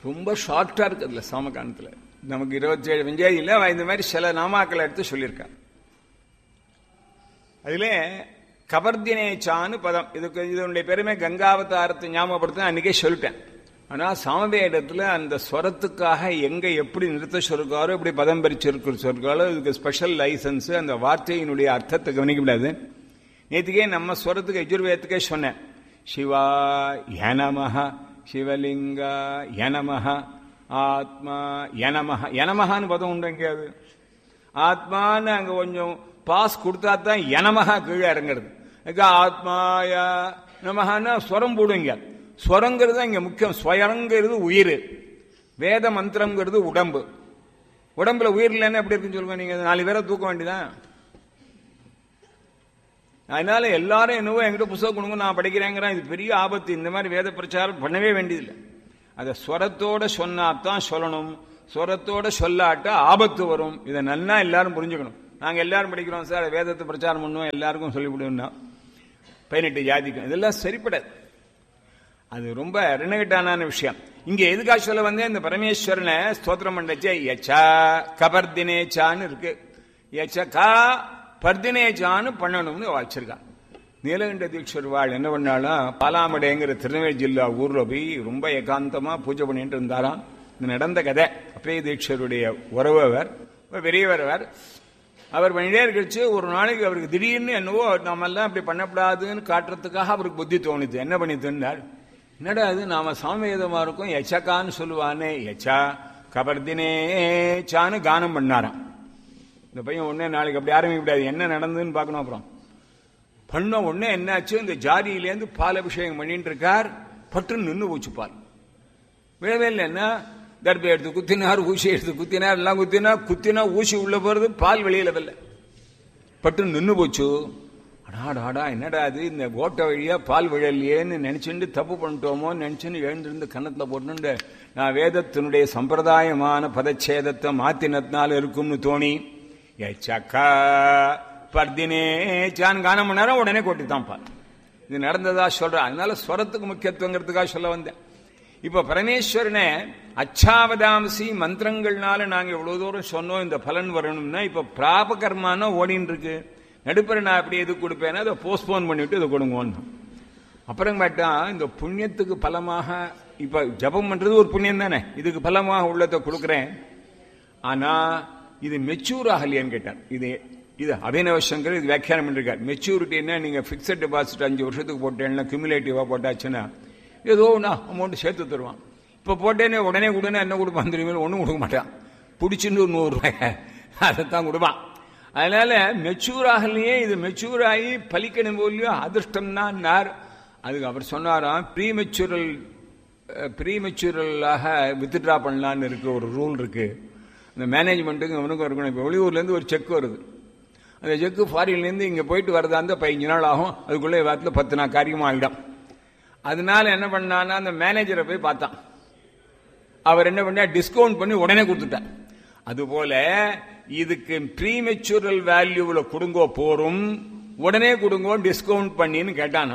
ரொம்ப ஷார்ட்டா இருக்கு அதுல சாமகானத்துல நமக்கு இருபத்தி ஏழு பஞ்சாயத்துல அவன் இந்த மாதிரி சில நாமாக்களை எடுத்து சொல்லியிருக்கான் அதுல கபர்தினேச்சான்னு பதம் இதுக்கு இதனுடைய பெருமை கங்காவதாரத்தை ஞாபகப்படுத்த அன்னைக்கே சொல்லிட்டேன் ஆனா சாமவேதத்துல அந்த ஸ்வரத்துக்காக எங்க எப்படி நிறுத்த சொல்லிருக்காரோ எப்படி பதம் பறிச்சிருக்கிற சொல்லிருக்காரோ இதுக்கு ஸ்பெஷல் லைசன்ஸ் அந்த வார்த்தையினுடைய அர்த்தத்தை கவனிக்க முடியாது நேற்றுக்கே நம்ம ஸ்வரத்துக்கு யஜுர்வேதத்துக்கே சொன்னேன் சிவா யனமஹ சிவலிங்கா யனமஹ ஆத்மா யனமஹ யனமஹான்னு பதம் உண்டு எங்கேயாவது ஆத்மான்னு அங்க கொஞ்சம் பாஸ் கொடுத்தா தான் யனமஹா கீழே இறங்குறது அதுக்கு ஆத்மாயா நமஹான்னா ஸ்வரம் போடுவீங்க ஸ்வரங்கிறது தான் இங்க முக்கியம் ஸ்வயங்கிறது உயிர் வேத மந்திரங்கிறது உடம்பு உடம்புல உயிர் இல்லைன்னா எப்படி இருக்குன்னு சொல்லுங்க நீங்க நாலு பேரை தூக்க வேண்டியதான் அதனால எல்லாரும் என்னவோ என்கிட்ட புத்தகம் கொடுங்க நான் படிக்கிறேங்கிறேன் இது பெரிய ஆபத்து இந்த மாதிரி வேத பிரச்சாரம் பண்ணவே வேண்டியதில்லை அதை ஸ்வரத்தோட சொன்னாதான் சொல்லணும் ஸ்வரத்தோட சொல்லாட்டா ஆபத்து வரும் இதை நல்லா எல்லாரும் புரிஞ்சுக்கணும் நாங்க எல்லாரும் படிக்கிறோம் சார் வேதத்தை பிரச்சாரம் பண்ணுவோம் எல்லாருக்கும் சொல்லிவிடுவோம்னா பதினெட்டு ஜாதிக்கும் இதெல்லாம் சரிப்படாது அது ரொம்ப ரெனகட்டான விஷயம் இங்க எதுக்காக சொல்ல வந்தேன் இந்த பரமேஸ்வரனை ஸ்தோத்திரம் பண்ணச்சே யச்சா கபர்தினேச்சான்னு இருக்கு யச்ச கா பர்தினேச்சான்னு பண்ணணும்னு வச்சிருக்கான் நீலகண்ட தீட்சர் வாழ் என்ன பண்ணாலும் பாலாமடைங்கிற திருநெல்வேலி ஜில்லா ஊர்ல போய் ரொம்ப ஏகாந்தமா பூஜை பண்ணிட்டு இருந்தாராம் இது நடந்த கதை அப்பே தீட்சருடைய உறவவர் பெரியவர் அவர் அவர் பண்ணிட்டே இருக்கச்சு ஒரு நாளைக்கு அவருக்கு திடீர்னு என்னவோ நாம எல்லாம் அப்படி பண்ணக்கூடாதுன்னு காட்டுறதுக்காக அவருக்கு புத்தி தோணுது என்ன பண்ணி தந்தார் என்னடா அது நாம சாமவேதமா இருக்கும் எச்சக்கான்னு சொல்லுவானே எச்சா கபர்தினே சான்னு கானம் பண்ணாராம் இந்த பையன் உடனே நாளைக்கு அப்படி ஆரம்பிக்க முடியாது என்ன நடந்ததுன்னு பார்க்கணும் அப்புறம் பண்ண உடனே என்னாச்சு இந்த ஜாதியிலேருந்து பால் அபிஷேகம் பண்ணிட்டு இருக்கார் பட்டு நின்று போச்சு பால் விழவே இல்லை என்ன தர்பை எடுத்து குத்தினார் ஊசி எடுத்து குத்தினார் எல்லாம் குத்தினா குத்தினா ஊசி உள்ள போறது பால் வெளியில வரல பட்டு நின்று போச்சு அடாடாடா என்னடா அது இந்த ஓட்ட வழியா பால் விழலையேன்னு நினைச்சுட்டு தப்பு பண்ணிட்டோமோன்னு நினைச்சுன்னு எழுந்திருந்து கன்னத்துல போட்டு நான் வேதத்தினுடைய சம்பிரதாயமான பதச்சேதத்தை மாத்தினத்தினால இருக்கும்னு தோணி சக்கா பர்தினே சான் கானம் பண்ணாரா உடனே கொட்டித்தான் பால் இது நடந்ததா சொல்றேன் அதனால ஸ்வரத்துக்கு முக்கியத்துவங்கிறதுக்காக சொல்ல வந்தேன் இப்ப பரமேஸ்வரனை அச்சாவதாம்சி மந்திரங்கள்னால நாங்க எவ்வளவு தூரம் சொன்னோம் இந்த பலன் வரணும்னா இப்ப பிராப கர்மானா ஓடின்னு இருக்கு நடுப்பரை நான் அப்படி எது கொடுப்பேன்னா அதை போஸ்ட்போன் பண்ணிவிட்டு இதை கொடுங்கன்னு அப்புறம் கேட்டா இந்த புண்ணியத்துக்கு பலமாக இப்ப ஜபம் பண்றது ஒரு புண்ணியம் தானே இதுக்கு பலமாக உள்ளதை கொடுக்குறேன் ஆனா இது மெச்சூர் ஆகலையான்னு கேட்டார் இது இது அபிநவ சங்கர் இது வியாக்கியானம் பண்ணிருக்கார் மெச்சூரிட்டின்னா நீங்க பிக்சட் டெபாசிட் அஞ்சு வருஷத்துக்கு போட்டேன்னா கியூமுலேட்டிவா போட்டாச்சுன்னா ஏதோ ஒன்றா அமௌண்ட் சேர்த்து தருவான் இப்போ போட்டேனே உடனே கொடுனா என்ன கொடுப்பான் தெரியுமா ஒன்றும் கொடுக்க மாட்டான் பிடிச்சின்னு ஒரு நூறுரூவாய் அதைத்தான் கொடுப்பான் அதனால மெச்சூர் ஆகலையே இது மெச்சூர் ஆகி பலிக்கணும் போலியோ அதிர்ஷ்டம்னா நார் அதுக்கு அவர் சொன்னாராம் ப்ரீ மெச்சூரல் ப்ரீ மெச்சூரலாக வித்ட்ரா பண்ணலான்னு இருக்கு ஒரு ரூல் இருக்கு இந்த மேனேஜ்மெண்ட்டுக்கு அவனுக்கும் இருக்கணும் இப்போ வெளியூர்லேருந்து ஒரு செக் வருது அந்த செக்கு ஃபாரின்லேருந்து இங்கே போயிட்டு வரதா இருந்தால் பதினஞ்சு நாள் ஆகும் அதுக்குள்ளே வாரத்தில் பத்து நாள் காரியமாக ஆகிடும் அதனால என்ன பண்ணான்னா அந்த மேனேஜரை போய் பார்த்தான் அவர் என்ன பண்ணா டிஸ்கவுண்ட் பண்ணி உடனே கொடுத்துட்டார் அதுபோல இதுக்கு ப்ரீமெச்சுரல் வேல்யூவில் கொடுங்கோ போரும் உடனே கொடுங்கோ டிஸ்கவுண்ட் பண்ணின்னு கேட்டானா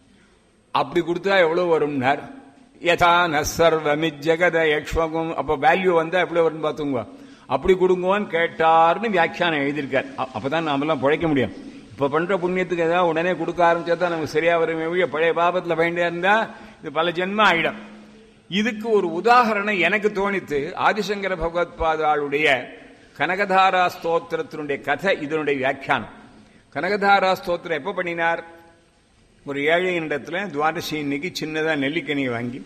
அப்படி கொடுத்தா எவ்வளவு வரும்னார் யதா நசர்வமி ஜெகத யக்ஷ்வகம் அப்ப வேல்யூ வந்தா எப்படி வரும்னு பார்த்துங்க அப்படி கொடுங்கோன்னு கேட்டார்னு வியாக்கியானம் எழுதியிருக்கார் அப்பதான் நாமெல்லாம் பிழைக்க முடியும் இப்ப பண்ற புண்ணியத்துக்கு ஏதாவது உடனே கொடுக்க ஆரம்பிச்சா தான் நமக்கு சரியா வரும் ஒழிய பழைய பாபத்துல வேண்டியா இருந்தா இது பல ஜென்மம் ஆயிடும் இதுக்கு ஒரு உதாகரணம் எனக்கு தோணித்து ஆதிசங்கர பகவத்பாதாளுடைய கனகதாரா ஸ்தோத்திரத்தினுடைய கதை இதனுடைய வியாக்கியானம் கனகதாரா ஸ்தோத்திரம் எப்ப பண்ணினார் ஒரு ஏழை இடத்துல துவாதசி இன்னைக்கு சின்னதா நெல்லிக்கனியை வாங்கி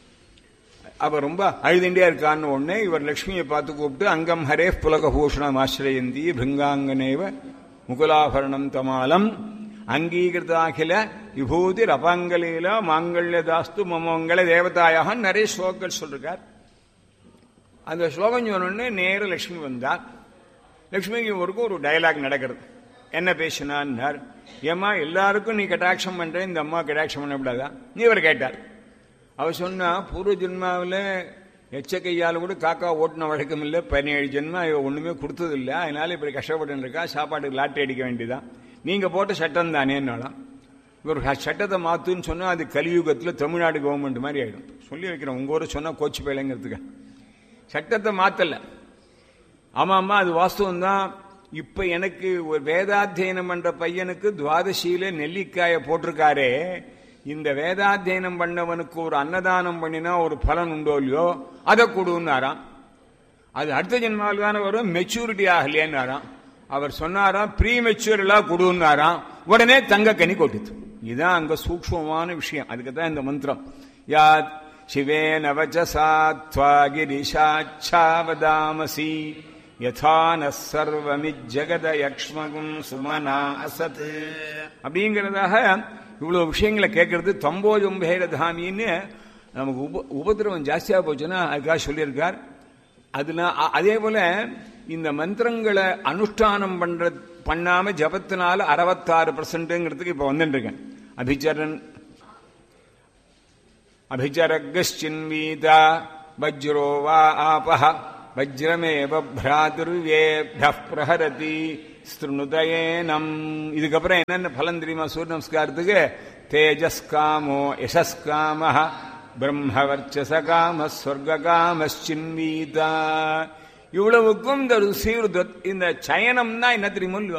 அவ ரொம்ப அழுதுண்டியா இருக்கான்னு ஒண்ணு இவர் லட்சுமியை பார்த்து கூப்பிட்டு அங்கம் ஹரே புலகபூஷணம் ஆசிரயந்தி பிருங்காங்கனேவ முகுலாபரணம் தமாலம் அங்கீகிருதாகில விபூதி ரபாங்கலீல மாங்கல்ய தாஸ்து மமங்கல தேவதாயாக நிறைய ஸ்லோகங்கள் சொல்றார் அந்த ஸ்லோகம் சொன்னோடனே நேர லட்சுமி வந்தார் லட்சுமிக்கு ஒருக்கும் ஒரு டயலாக் நடக்கிறது என்ன பேசினார் ஏமா எல்லாருக்கும் நீ கட்டாட்சம் பண்ற இந்த அம்மா கட்டாட்சம் பண்ணக்கூடாதா நீ இவர் கேட்டார் அவர் சொன்னா பூர்வ ஜென்மாவில் எச்ச கையால் கூட காக்கா ஓட்டின வழக்கம் இல்லை பதினேழு ஜென்மா இவ ஒண்ணுமே கொடுத்தது இல்லை அதனால இப்படி கஷ்டப்பட்டு இருக்கா சாப்பாட்டுக்கு லாட்டரி அடிக்க வேண்டியதான் நீங்க போட்ட சட்டம் தானேன்னாலாம் ஒரு சட்டத்தை மாத்துன்னு சொன்னா அது கலியுகத்தில் தமிழ்நாடு கவர்மெண்ட் மாதிரி ஆயிடும் சொல்லி வைக்கிறேன் உங்க ஊரை சொன்னா கோச்சு பேலைங்கிறதுக்கு சட்டத்தை மாத்தல ஆமா ஆமா அது வாஸ்தவம் தான் இப்ப எனக்கு ஒரு வேதாத்தியனம் பண்ற பையனுக்கு துவாதசியில நெல்லிக்காய போட்டிருக்காரே இந்த வேதாத்தியனம் பண்ணவனுக்கு ஒரு அன்னதானம் பண்ணினா ஒரு பலன் உண்டோ இல்லையோ அதை கொடுன்னாராம் அது அடுத்த ஜென்மாவில் தானே வரும் மெச்சூரிட்டி ஆகலையேன்னாராம் அவர் சொன்னாராம் ப்ரீ மெச்சூர்லா கொடுன்னாராம் உடனே தங்க கனி கொட்டுது இதுதான் அங்க சூக்ஷ்மமான விஷயம் அதுக்கு தான் இந்த மந்திரம் யாத் சிவேன வச்சசாத்வா கிரிஷாச்சாவதாமசி யதா ந சர்வமிஜகத யக்ஷ்மகும் சுமனா அசத் அப்படிங்கிறதாக இவ்வளவு விஷயங்களை கேட்கறது தம்போஜம்பேர தாமின்னு நமக்கு உப உபதிரவம் ஜாஸ்தியா போச்சுன்னா அதுக்காக சொல்லியிருக்கார் அதுல அ- அதே போல இந்த மந்திரங்களை அனுஷ்டானம் பண்ற பண்ணாம ஜபத்தினால அறுபத்தாறு பர்சன்ட்ங்கிறதுக்கு இப்ப வந்துட்டு இருக்கேன் அபிச்சரன் அபிச்சரகச்சின்வீத வஜ்ரோ வா ஆபஹ வஜ்ரமேவ பிராதுர்வேபிய பிரஹரதி ஸ்ருணுதயேனம் இதுக்கப்புறம் என்னென்ன பலன் தெரியுமா சூரிய நமஸ்காரத்துக்கு தேஜஸ்காமோ யசஸ்காம பிரம்மவர்ச்சசகாம ஸ்வர்காமச்சின்வீதா இவ்வளவுக்கும் இந்த சீர்தத் இந்த சயனம்னா என்ன தெரியுமோ இல்லையோ